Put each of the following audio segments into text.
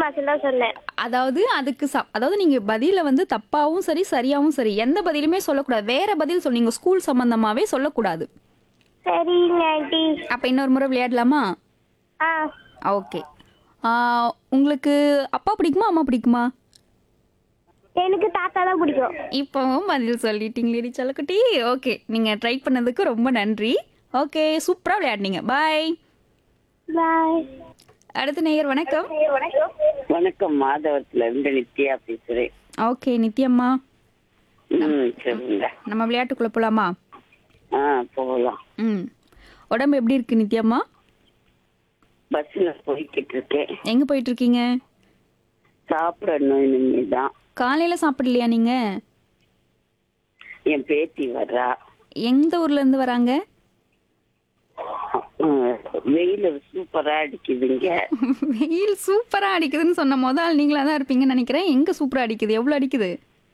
அதெல்லாம் சொன்னேன் அதாவது அதுக்கு ச அதாவது நீங்க பதில வந்து தப்பாவும் சரி சரியாவும் சரி எந்த பதிலுமே சொல்லக்கூடாது வேற பதில் சொன்னீங்க ஸ்கூல் சம்பந்தமாவே சொல்லக்கூடாது சரிங்க ஆண்டி அப்ப இன்னொரு முறை விளையாடலாமா ஆ ஓகே உங்களுக்கு அப்பா பிடிக்குமா அம்மா பிடிக்குமா எனக்கு தாத்தா தான் பிடிக்கும் இப்போவும் பதில் சொல்லிட்டீங்களே சொல்லக்குட்டி ஓகே நீங்க ட்ரை பண்ணதுக்கு ரொம்ப நன்றி ஓகே சூப்பரா விளையாடுனீங்க பாய் பாய் அடுத்த நேயர் வணக்கம் வணக்கம் மாதவத்துல இருந்து நித்யா பேசுறேன் ஓகே நித்யம்மா ம் சொல்லுங்க நம்ம விளையாட்டுக்குள்ள போலாமா ஆ போகலாம் ம் உடம்பு எப்படி இருக்கு நித்யம்மா பஸ்ல போய்கிட்டு இருக்கேன் எங்க போயிட்டு இருக்கீங்க சாப்பிடணும் இனிமேதான் காலையில சாப்பிடலையா நீங்க என் பேத்தி வர்றா எந்த ஊர்ல இருந்து வராங்க ம், வெயில் சூப்பரா அடிக்குதுங்க வெயில் சூப்பரா அடிக்குதுன்னு சொன்ன முதல் நீங்களா தான் இருப்பீங்கன்னு நினைக்கிறேன் எங்க சூப்பரா அடிக்குது எவ்வளவு அடிக்குது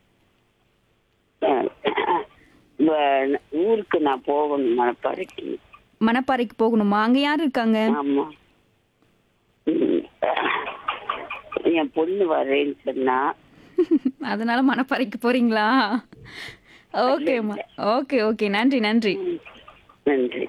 அஹ், வ- ஊருக்கு நான் போகணும் மணப்பாறைக்கு மணப்பாறைக்கு போகணுமா அங்க யார் இருக்காங்க ஆமா ம், என் பொண்ணு வரேன்னு சொன்னா அதனால மணப்பாறைக்கு போறீங்களா ஓகேம்மா ஓகே ஓகே நன்றி நன்றி நன்றி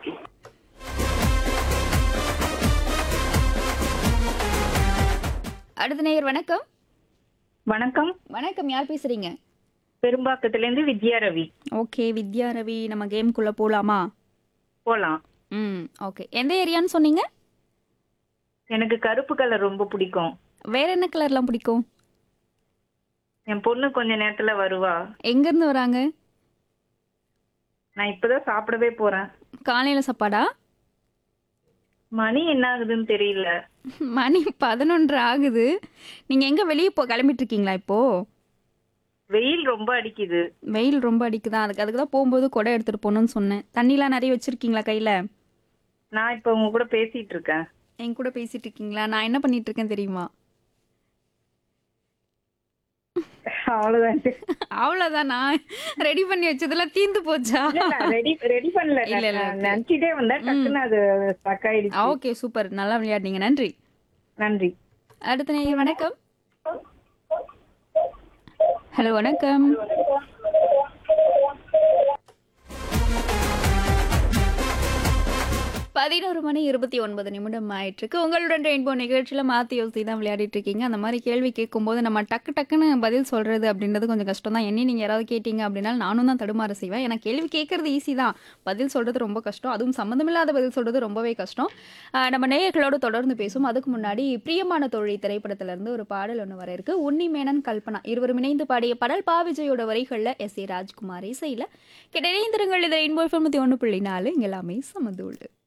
அடுத்த நேயர் வணக்கம் வணக்கம் வணக்கம் யார் பேசுறீங்க பெரும்பாக்கத்திலேருந்து வித்யா ரவி ஓகே வித்யா ரவி நம்ம கேம்குள்ள போலாமா போலாம் ம் ஓகே எந்த ஏரியான்னு சொன்னீங்க எனக்கு கருப்பு கலர் ரொம்ப பிடிக்கும் வேற என்ன கலர்லாம் பிடிக்கும் என் பொண்ணு கொஞ்ச நேரத்துல வருவா எங்க இருந்து வராங்க நான் இப்பதான் சாப்பிடவே போறேன் காலையில சாப்பாடா மணி என்ன ஆகுதுன்னு தெரியல மணி பதினொன்று ஆகுது நீங்க எங்க வெளியே போ கிளம்பிட்டு இருக்கீங்களா இப்போ வெயில் ரொம்ப அடிக்குது வெயில் ரொம்ப அடிக்குதா அதுக்கு அதுக்கு தான் போகும்போது குடை எடுத்துட்டு போகணும்னு சொன்னேன் தண்ணிலாம் நிறைய வச்சிருக்கீங்களா கையில நான் இப்ப உங்க கூட பேசிட்டு இருக்கேன் என் கூட பேசிட்டு இருக்கீங்களா நான் என்ன பண்ணிட்டு இருக்கேன் தெரியுமா அவ்வளவுதான் அவ்வளவுதான் நான் ரெடி பண்ணி வச்சதெல்லாம் தீந்து போச்சா ரெடி ரெடி பண்ணல இல்ல, இல்ல, நான் okay. நினைச்சிட்டே வந்தேன் டக்குன்னு அது ஸ்டக் ஆயிடுச்சு ஓகே சூப்பர் நல்லா விளையாடுனீங்க நன்றி நன்றி அடுத்த நேயர் வணக்கம் ஹலோ வணக்கம் பதினோரு மணி இருபத்தி ஒன்பது நிமிடம் ஆயிட்டிருக்கு உங்களுடன் ரெயின்போ நிகழ்ச்சியில் மாற்றி யோசி தான் விளையாடிட்டு இருக்கீங்க அந்த மாதிரி கேள்வி கேட்கும்போது நம்ம டக்கு டக்குன்னு பதில் சொல்கிறது அப்படின்றது கொஞ்சம் கஷ்டம் தான் என்ன நீங்கள் யாராவது கேட்டீங்க அப்படின்னா நானும் தான் தடுமாற செய்வேன் ஏன்னா கேள்வி கேட்கறது ஈஸி தான் பதில் சொல்கிறது ரொம்ப கஷ்டம் அதுவும் சம்மந்தமில்லாத பதில் சொல்கிறது ரொம்பவே கஷ்டம் ஆஹ் நம்ம நேயர்களோடு தொடர்ந்து பேசும் அதுக்கு முன்னாடி பிரியமான தோழி திரைப்படத்திலிருந்து ஒரு பாடல் ஒன்று வர இருக்கு உன்னி மேனன் கல்பனா இருவரும் இணைந்து பாடிய பாடல் பா விஜயோட வரிகளில் எஸ் ஏ ராஜ்குமார் இசையில் கிடைந்திருங்கள் இதை இன்போ தொண்ணூற்றி ஒன்று புள்ளி நாலு இங்கே எல்லாமே சமந்துள்ளு